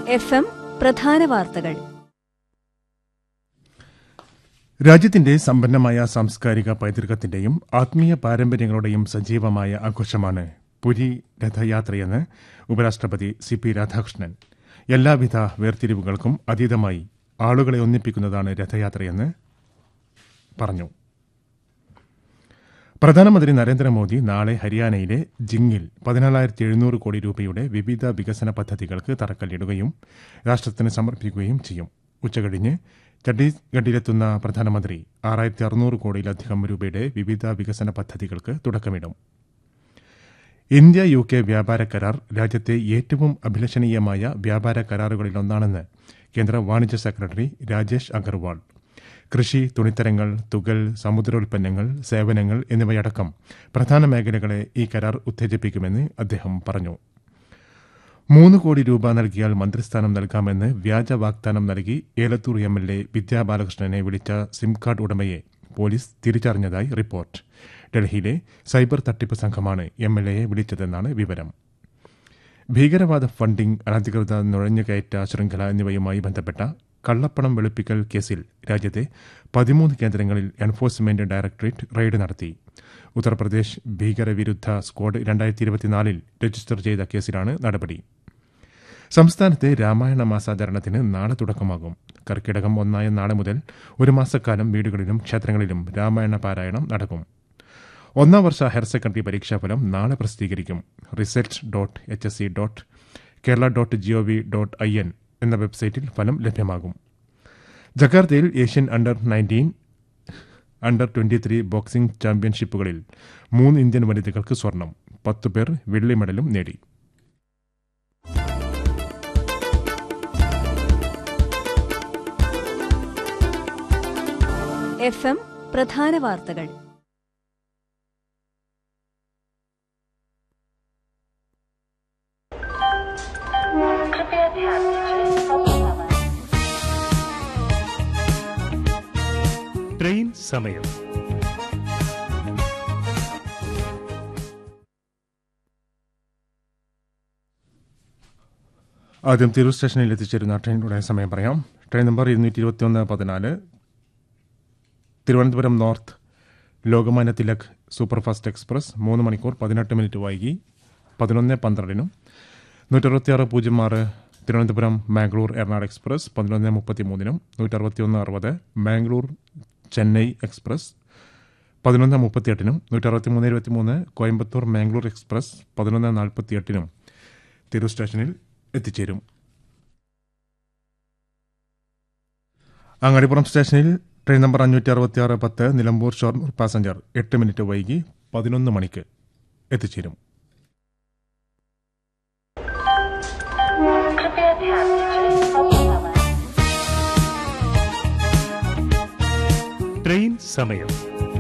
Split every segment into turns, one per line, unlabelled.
F M പ്രധാന വാർത്തകൾ
രാജ്യത്തിന്റെ സമ്പന്നമായ സാംസ്കാരിക പൈതൃകത്തിന്റെയും ആത്മീയ പാരമ്പര്യങ്ങളുടെയും സജീവമായ ആഘോഷമാണ് പുരി രഥയാത്രയെന്ന് ഉപരാഷ്ട്രപതി സി പി രാധാകൃഷ്ണൻ എല്ലാവിധ വേർതിരിവുകൾക്കും അതീതമായി ആളുകളെ ഒന്നിപ്പിക്കുന്നതാണ് രഥയാത്രയെന്ന് പറഞ്ഞു പ്രധാനമന്ത്രി നരേന്ദ്രമോദി നാളെ ഹരിയാനയിലെ ജിങ്ങിൽ പതിനാലായിരത്തി എഴുന്നൂറ് കോടി രൂപയുടെ വിവിധ വികസന പദ്ധതികൾക്ക് തറക്കല്ലിടുകയും രാഷ്ട്രത്തിന് സമർപ്പിക്കുകയും ചെയ്യും ഉച്ചകഴിഞ്ഞ് ഛത്തീസ്ഗഡിലെത്തുന്ന പ്രധാനമന്ത്രി ആറായിരത്തി അറുന്നൂറ് കോടിയിലധികം രൂപയുടെ വിവിധ വികസന പദ്ധതികൾക്ക് തുടക്കമിടും ഇന്ത്യ യു കെ വ്യാപാര കരാർ രാജ്യത്തെ ഏറ്റവും അഭിലഷണീയമായ വ്യാപാര കരാറുകളിലൊന്നാണെന്ന് കേന്ദ്ര വാണിജ്യ സെക്രട്ടറി രാജേഷ് അഗർവാൾ കൃഷി തുണിത്തരങ്ങൾ തുകൽ സമുദ്രോൽപ്പന്നങ്ങൾ സേവനങ്ങൾ എന്നിവയടക്കം പ്രധാന മേഖലകളെ ഈ കരാർ ഉത്തേജിപ്പിക്കുമെന്ന് അദ്ദേഹം പറഞ്ഞു മൂന്ന് കോടി രൂപ നൽകിയാൽ മന്ത്രിസ്ഥാനം നൽകാമെന്ന് വ്യാജ വാഗ്ദാനം നൽകി Elathur M L A Vidya ബാലകൃഷ്ണനെ വിളിച്ച സിം കാർഡ് ഉടമയെ പോലീസ് തിരിച്ചറിഞ്ഞതായി റിപ്പോർട്ട് ഡൽഹിയിലെ സൈബർ തട്ടിപ്പ് സംഘമാണ് എം എൽ എയെ വിളിച്ചതെന്നാണ് വിവരം ഭീകരവാദ ഫണ്ടിംഗ് അനധികൃത നുഴഞ്ഞുകയറ്റ ശൃംഖല എന്നിവയുമായി ബന്ധപ്പെട്ട കള്ളപ്പണം വെളുപ്പിക്കൽ കേസിൽ രാജ്യത്തെ പതിമൂന്ന് കേന്ദ്രങ്ങളിൽ എൻഫോഴ്സ്മെന്റ് ഡയറക്ടറേറ്റ് റെയ്ഡ് നടത്തി ഉത്തർപ്രദേശ് ഭീകരവിരുദ്ധ സ്ക്വാഡ് രണ്ടായിരത്തി ഇരുപത്തിനാലിൽ രജിസ്റ്റർ ചെയ്ത കേസിലാണ് നടപടി സംസ്ഥാനത്തെ രാമായണ മാസാചരണത്തിന് നാളെ തുടക്കമാകും കർക്കിടകം ഒന്നായ നാളെ മുതൽ ഒരു മാസക്കാലം വീടുകളിലും ക്ഷേത്രങ്ങളിലും രാമായണ പാരായണം നടക്കും ഒന്നാം വർഷ ഹയർ സെക്കൻഡറി പരീക്ഷാഫലം നാളെ പ്രസിദ്ധീകരിക്കും result dot H S C dot Kerala dot G O V dot I N എന്ന വെബ്സൈറ്റിൽ ഫലം ലഭ്യമാകും ജക്കാർത്തയിൽ Asian under nineteen under twenty three boxing ചാമ്പ്യൻഷിപ്പുകളിൽ മൂന്ന് ഇന്ത്യൻ വനിതകൾക്ക് സ്വർണം പത്തു പേർ വെള്ളി മെഡലും നേടി
എഫ് എം പ്രധാന വാർത്തകൾ
कृपया ध्यान दीजिए अब समय
ട്രെയിൻ സമയം
ആദ്യം തിരൂർ സ്റ്റേഷനിൽ എത്തിച്ചേരുന്ന ട്രെയിനുകളുടെ സമയം പറയാം ട്രെയിൻ നമ്പർ ഇരുന്നൂറ്റി ഇരുപത്തിയൊന്ന് പതിനാല് Thiruvananthapuram north Lokmanya Tilak superfast express മൂന്ന് മണിക്കൂർ പതിനെട്ട് മിനിറ്റ് വൈകി പതിനൊന്ന് പന്ത്രണ്ടിനും നൂറ്ററുപത്തിയാറ് പൂജ്യം ആറ് തിരുവനന്തപുരം മാംഗ്ലൂർ എറണാട് എക്സ്പ്രസ് പതിനൊന്ന് മുപ്പത്തി മൂന്നിനും നൂറ്ററുപത്തിയൊന്ന് അറുപത് മാംഗ്ലൂർ ചെന്നൈ എക്സ്പ്രസ് പതിനൊന്ന് മുപ്പത്തിയെട്ടിനും നൂറ്ററുപത്തി മൂന്ന് ഇരുപത്തി മൂന്ന് കോയമ്പത്തൂർ മാംഗ്ലൂർ എക്സ്പ്രസ് പതിനൊന്ന് നാൽപ്പത്തിയെട്ടിനും തിരൂർ സ്റ്റേഷനിൽ എത്തിച്ചേരും അങ്ങാടിപ്പുറം സ്റ്റേഷനിൽ ട്രെയിൻ നമ്പർ അഞ്ഞൂറ്റി അറുപത്തിയാറ് പത്ത് നിലമ്പൂർ ഷൊർണൂർ പാസഞ്ചർ എട്ട് മിനിറ്റ് വൈകി പതിനൊന്ന് മണിക്ക് എത്തിച്ചേരും
कृपया ध्यान दीजिए अब समय
ട്രെയിൻ സമയം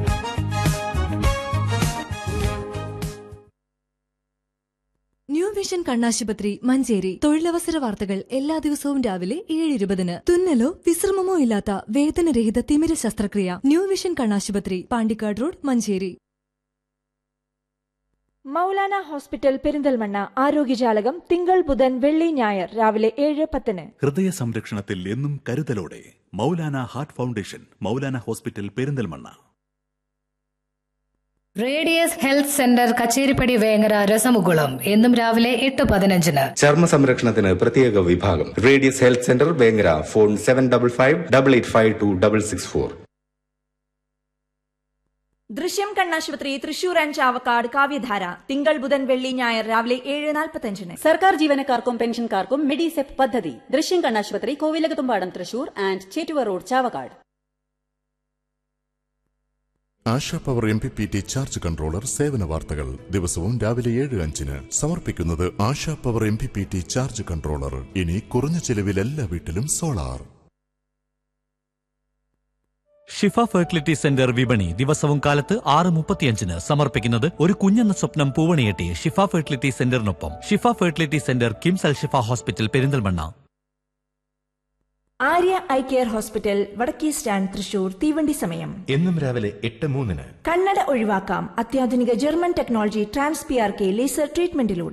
ന്യൂ വിഷൻ കണ്ണാശുപത്രി മഞ്ചേരി തൊഴിലവസര വാർത്തകൾ എല്ലാ ദിവസവും രാവിലെ ഏഴ് ഇരുപതിന് തുന്നലോ വിശ്രമമോ ഇല്ലാത്ത വേദനരഹിത തിമിര ശസ്ത്രക്രിയ ന്യൂ വിഷൻ കണ്ണാശുപത്രി പാണ്ടിക്കാട് റോഡ് മഞ്ചേരി
മൗലാന ഹോസ്പിറ്റൽ പെരിന്തൽമണ്ണ ആരോഗ്യജാലകം തിങ്കൾ ബുധൻ വെള്ളി ഞായർ രാവിലെ ഏഴ് പത്തിന്
ഹൃദയ സംരക്ഷണത്തിൽ എന്നും കരുതലോടെ Maulana heart foundation Maulana hospital Perinthalmanna
radius health centre Kacheripadi Vengara രസമുകുളം എന്നും രാവിലെ എട്ട് പതിനഞ്ചിന്
ചർമ്മ സംരക്ഷണത്തിന് പ്രത്യേക വിഭാഗം radius health centre Vengara phone seven double five double eight five two double six four
Drishyam കണ്ണാശുപത്രി തൃശൂർ ആൻഡ് ചാവക്കാട് കാവ്യധാര തിങ്കൾ ബുധൻ വെള്ളി ഞായർ രാവിലെ ഏഴ് നാൽപ്പത്തഞ്ചിന്
സർക്കാർ ജീവനക്കാർക്കും പെൻഷൻകാർക്കും മെഡിസെപ് പദ്ധതി ദൃശ്യം കണ്ണാശുപത്രി Kovilakathumpadam Thrissur and Chettuva road Chavakkad
Asha power M P P T charge controller സേവന വാർത്തകൾ ദിവസവും രാവിലെ ഏഴ് അഞ്ചിന് സമർപ്പിക്കുന്നത് Asha power M P P T charge controller ഇനി കുറഞ്ഞ ചെലവിൽ എല്ലാ വീട്ടിലും സോളാർ
ഷിഫ ഫെർട്ടിലിറ്റി സെന്റർ വിപണി ദിവസവും കാലത്ത് ആറ് മുപ്പത്തിയഞ്ചിന് സമർപ്പിക്കുന്നത് ഒരു കുഞ്ഞെന്ന സ്വപ്നം പൂവണിയെട്ടി ഷിഫ ഫെർട്ടിലിറ്റി സെന്ററിനൊപ്പം Shifa fertility centre KIMS Al Shifa hospital Perinthalmanna
Arya eye care hospital വടക്കേ സ്റ്റാൻഡ് തൃശൂർ തീവണ്ടി സമയം
എന്നും രാവിലെ എട്ട് മൂന്നിന്
കണ്ണട ഒഴിവാക്കാം അത്യാധുനിക German technology trans P R K laser ട്രീറ്റ്മെന്റിലൂടെ